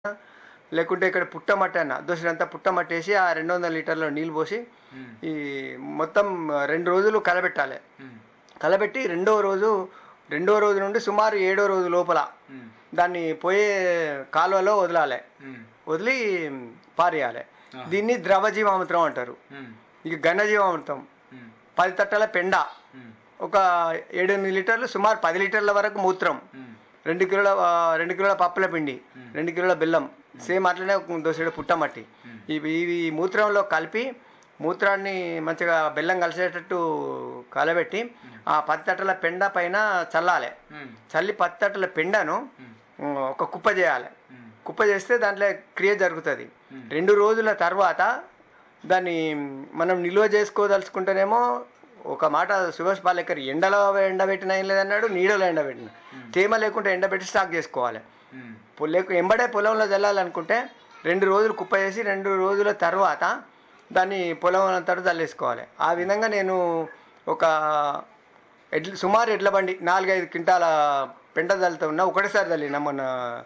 లేకుంటే ఇక్కడ పుట్టమట్టి అన్న దోసినంతా పుట్టమట్టి వేసి ఆ రెండు వందల లీటర్ల నీళ్ళు పోసి ఈ మొత్తం రెండు రోజులు కలబెట్టాలి కలబెట్టి రెండో రోజు రెండో రోజు నుండి సుమారు ఏడో రోజు లోపల దాన్ని పోయే కాలువలో వదలాలి వదిలి పారేయాలి దీన్ని ద్రవజీవామృతం అంటారు ఇక ఘనజీవామృతం పది తట్టల పెండ ఒక ఏడెనిమిది లీటర్లు సుమారు పది లీటర్ల వరకు మూత్రం రెండు కిలోల ఆ, రెండు కిలోల పప్పుల పిండి రెండు కిలోల బెల్లం సేమ్ అట్లనే ఒక దోసెడు పుట్టమట్టి ఇవి ఇవి ఈ మూత్రంలో కలిపి మూత్రాన్ని మంచిగా బెల్లం కలిసేటట్టు కలబెట్టి ఆ పది తట్టల పెండ పైన చల్లాలి చల్లి పది తట్టల పెండను ఉమ్, ఒక కుప్ప చేయాలి కుప్ప చేస్తే దాంట్లో క్రియ జరుగుతుంది రెండు రోజుల తర్వాత దాన్ని మనం నిల్వ చేసుకోదలుచుకుంటేనేమో ఒక మాట సుభాష్ పాలేకర్ ఎండలో ఎండబెట్టిన ఏం లేదన్నాడు నీడలో ఎండబెట్టిన తేమ లేకుంటే ఎండబెట్టి స్టాక్ చేసుకోవాలి పొ- లేకు ఎంబడే పొలంలో చల్లాలనుకుంటే రెండు రోజులు కుప్ప చేసి రెండు రోజుల తర్వాత దాన్ని పొలం అంతటా చల్లేసుకోవాలి ఆ విధంగా నేను ఒక ఎడ్ల సుమారు ఎడ్ల బండి నాలుగైదు క్వింటాల పెంట చల్లుతూ ఉన్నా ఒకటేసారి చల్లిన మొన్న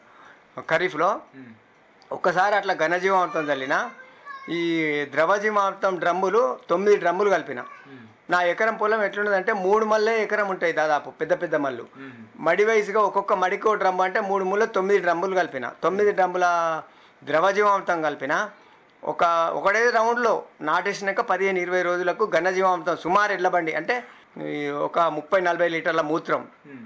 ఖరీఫ్లో ఒక్కసారి అట్లా ఘనజీవామృతం చల్లిన ఈ ద్రవజీవామృతం డ్రమ్ములు తొమ్మిది డ్రమ్ములు కలిపిన నా ఎకరం పొలం ఎట్లున్నదంటే మూడు మల్లే ఎకరం ఉంటాయి దాదాపు పెద్ద పెద్ద మళ్ళు మడి వయసుగా ఒక్కొక్క మడికో డ్రమ్ము అంటే మూడు ముళ్ళు తొమ్మిది డ్రమ్ములు కలిపిన తొమ్మిది డ్రమ్ముల ద్రవజీవామృతం కలిపిన ఒక ఒకటే రౌండ్లో నాటేసినాక పదిహేను ఇరవై రోజులకు ఘనజీవామృతం సుమారు ఎడ్ల బండి అంటే ఈ ఒక ముప్పై నలభై లీటర్ల మూత్రం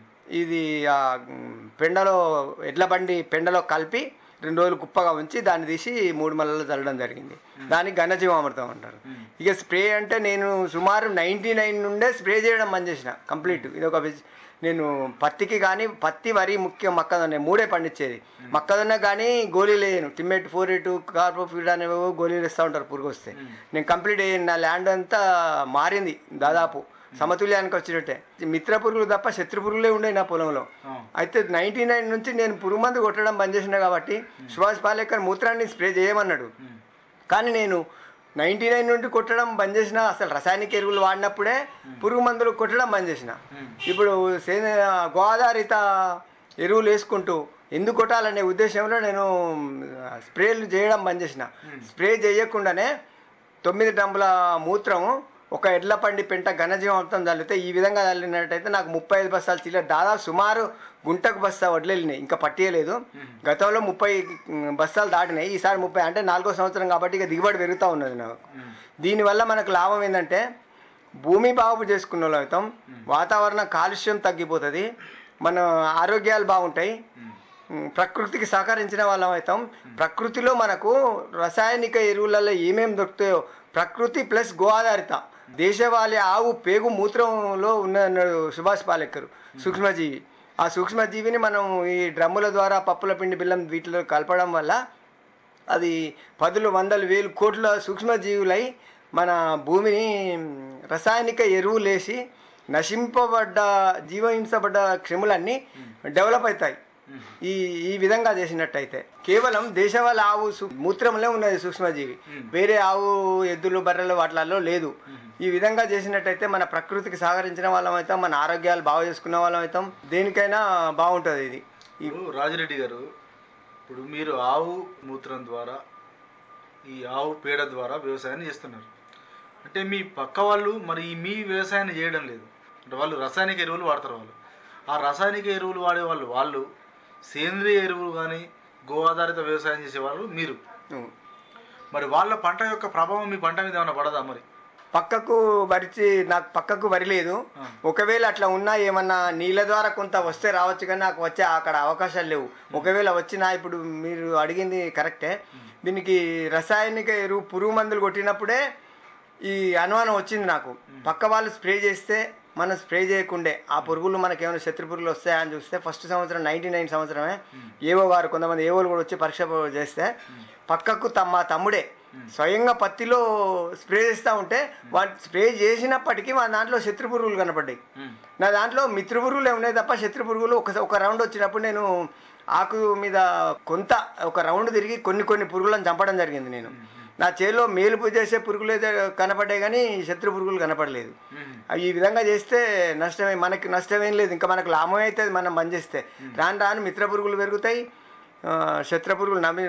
ఇది ఆ మ్, పెండలో ఎడ్ల బండి పెండలో కలిపి రెండు రోజులు కుప్పగా ఉంచి దాన్ని తీసి మూడు మల్లలు చల్లడం జరిగింది దానికి ఘనజీవామృతం అంటారు ఇక స్ప్రే అంటే నేను సుమారు నైంటీ నైన్ నుండే స్ప్రే చేయడం బంద్ చేసిన కంప్లీట్ ఇది ఒక విజ్- నేను పత్తికి కానీ పత్తి వరి ముఖ్యం మొక్కజొన్న మూడే పండించేది మొక్కజొన్న కానీ గోళీలు వేయను టిమ్మెట్ ఫోర్ ఎయిట్ కార్బోఫీడ్ అనేవో గోళీలు ఇస్తూ ఉంటారు పురుగు వస్తే నేను కంప్లీట్ వేయను నా ల్యాండ్ అంతా మారింది దాదాపు సమతుల్యానికి వచ్చినట్టే మిత్ర పురుగులు తప్ప శత్రు పురుగులే ఉండే నా పొలంలో అయితే నైంటీ నైన్ నుంచి నేను పురుగు మందు కొట్టడం బంద్ చేసిన కాబట్టి సుభాష్ పాలేకర్ మూత్రాన్ని స్ప్రే చేయమన్నాడు కానీ నేను నైంటీ నైన్ నుండి కొట్టడం బంద్ చేసిన అసలు రసాయనిక ఎరువులు వాడినప్పుడే పురుగు మందులు కొట్టడం బంద్ చేసిన ఇప్పుడు సేంద్రియ గోదారిత ఎరువులు వేసుకుంటూ ఎందుకు కొట్టాలనే ఉద్దేశంలో నేను ఆ, స్ప్రేలు చేయడం బంద్ చేసిన స్ప్రే చేయకుండానే తొమ్మిది డ్రమ్ముల మూత్రము ఒక ఎడ్ల పండి పెంట ఘనజీవామృతం చల్లితే ఈ విధంగా చల్లినట్టయితే నాకు ముప్పై ఐదు బస్తాలు చిల్లర దాదాపు సుమారు గుంటకు బస్తా వడ్లు వెళ్ళినాయి ఇంకా పట్టియలేదు గతంలో ముప్పై ఉమ్, బస్తాలు దాటినాయి ఈసారి ముప్పై అంటే నాలుగో సంవత్సరం కాబట్టి ఇక దిగుబడి పెరుగుతూ ఉన్నది నాకు దీనివల్ల మనకు లాభం ఏంటంటే భూమి బాగు చేసుకున్న వాళ్ళం అవుతాం వాతావరణ కాలుష్యం తగ్గిపోతుంది మన ఆరోగ్యాలు బాగుంటాయి ఉమ్, ప్రకృతికి సహకరించిన వాళ్ళం అవుతాం ప్రకృతిలో మనకు రసాయనిక ఎరువులలో ఏమేమి దొరుకుతాయో ప్రకృతి ప్లస్ గో ఆధారిత దేశవాళీ ఆవు పేగు మూత్రంలో ఉన్నన్నాడు సుభాష్ పాలేకర్ సూక్ష్మజీవి ఆ సూక్ష్మజీవిని మనం ఈ డ్రమ్ముల ద్వారా పప్పుల పిండి బిల్లం వీటిలో కలపడం వల్ల అది పదులు వందలు వేలు కోట్ల సూక్ష్మజీవులై మన భూమిని రసాయనిక ఎరువులేసి నశింపబడ్డ జీవహింసబడ్డ క్రిములన్నీ డెవలప్ అవుతాయి ఈ ఈ విధంగా చేసినట్టయితే కేవలం దేశవాళ ఆవు సు- మూత్రంలో ఉన్నది సూక్ష్మజీవి వేరే ఆవు ఎద్దులు బర్రెలు వాటిలలో లేదు ఈ విధంగా చేసినట్టయితే మన ప్రకృతికి సహకరించిన వాళ్ళం అవుతాం మన ఆరోగ్యాలు బాగు చేసుకున్న వాళ్ళం అవుతాం దేనికైనా బాగుంటుంది ఇది ఇప్పుడు రాజిరెడ్డి గారు ఇప్పుడు మీరు ఆవు మూత్రం ద్వారా ఈ ఆవు పేడ ద్వారా వ్యవసాయాన్ని చేస్తున్నారు అంటే మీ పక్క వాళ్ళు మరి ఈ మీ వ్యవసాయాన్ని చేయడం లేదు అంటే వాళ్ళు రసాయనిక ఎరువులు వాడతారు వాళ్ళు ఆ రసాయనిక ఎరువులు వాడే వాళ్ళు వాళ్ళు సేంద్రియ ఎరువులు కానీ గో ఆధారిత వ్యవసాయం చేసేవాళ్ళు మీరు ఉం. మరి వాళ్ళ పంట యొక్క ప్రభావం మీ పంట మీద ఏమైనా పడదా మరి పక్కకు వరిచి నాకు పక్కకు వరి లేదు ఆ. ఒకవేళ అట్లా ఉన్నా ఏమన్నా నీళ్ళ ద్వారా కొంత వస్తే రావచ్చు కానీ నాకు వచ్చే అక్కడ అవకాశాలు లేవు ఒకవేళ వచ్చినా ఇప్పుడు మీరు అడిగింది కరెక్టే దీనికి రసాయనిక ఎరువు పురుగు మందులు కొట్టినప్పుడే ఈ అనుమానం వచ్చింది నాకు పక్క వాళ్ళు స్ప్రే చేస్తే మనం స్ప్రే చేయకుండే ఆ పురుగులు మనకి ఏమైనా శత్రు పురుగులు వస్తాయా అని చూస్తే ఫస్ట్ సంవత్సరం నైంటీ నైన్ సంవత్సరమే ఏవో వారు కొంతమంది ఏవోలు కూడా వచ్చి పరీక్ష చేస్తే పక్కకు తమ మా తమ్ముడే స్వయంగా పత్తిలో స్ప్రే చేస్తూ ఉంటే వాటి స్ప్రే చేసినప్పటికీ మా దాంట్లో శత్రు పురుగులు కనపడ్డాయి నా దాంట్లో మిత్ర పురుగులు ఉన్నాయి తప్ప శత్రు పురుగులు ఒక ఒక రౌండ్ వచ్చినప్పుడు నేను ఆకు మీద కొంత ఒక రౌండ్ తిరిగి కొన్ని కొన్ని పురుగులను చంపడం జరిగింది నేను నా చేలో మేలుపు చేసే పురుగులు అయితే కనపడ్డాయి కానీ శత్రు పురుగులు కనపడలేదు అవి ఈ విధంగా చేస్తే నష్టమే మనకి నష్టమేం లేదు ఇంకా మనకు లాభం అవుతుంది మనం బంద్ చేస్తే రాను రాను మిత్ర పురుగులు పెరుగుతాయి ఆ, శత్రుపురుగులు నమ్మి